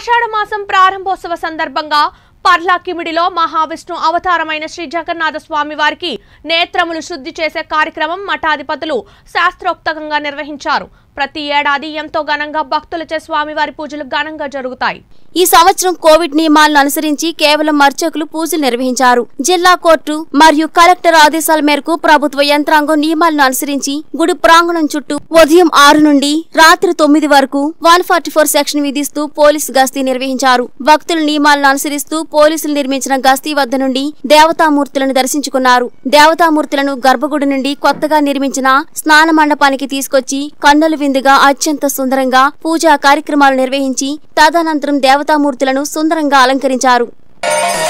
ఆషాఢ మాసం ప్రారంభోత్సవ సందర్భంగా పర్లాకిమిడిలో మహావిష్ణు అవతారమైన శ్రీ జగన్నాథ స్వామి వారికి నేత్రములు శుద్ధి చేసే కార్యక్రమం మఠాధిపతులు శాస్త్రోక్తంగా నిర్వహించారు ప్రతి ఏడాది ఎంతో ఘనంగా భక్తులచే స్వామివారి పూజలు ఘనంగా జరుగుతాయి ఈ సంవత్సరం కోవిడ్ నియమాలను అనుసరించి కేవలం అర్చకులు పూజలు నిర్వహించారు జిల్లా కోర్టు మరియు కలెక్టర్ ఆదేశాల మేరకు ప్రభుత్వ యంత్రాంగం నియమాలను అనుసరించి గుడి ప్రాంగణం చుట్టూ ఉదయం ఆరు నుండి రాత్రి తొమ్మిది వరకు వన్ ఫార్టీ ఫోర్ సెక్షన్ విధిస్తూ పోలీసు గస్తీ నిర్వహించారు భక్తుల నియమాలను అనుసరిస్తూ పోలీసులు నిర్మించిన గస్తీ వద్ద నుండి దేవతామూర్తులను దర్శించుకున్నారు దేవతామూర్తులను గర్భగుడి నుండి కొత్తగా నిర్మించిన స్నాన మండపానికి తీసుకొచ్చి కన్నుల విందుగా అత్యంత సుందరంగా పూజా కార్యక్రమాలు నిర్వహించి తదనంతరం దేవతామూర్తులను సుందరంగా అలంకరించారు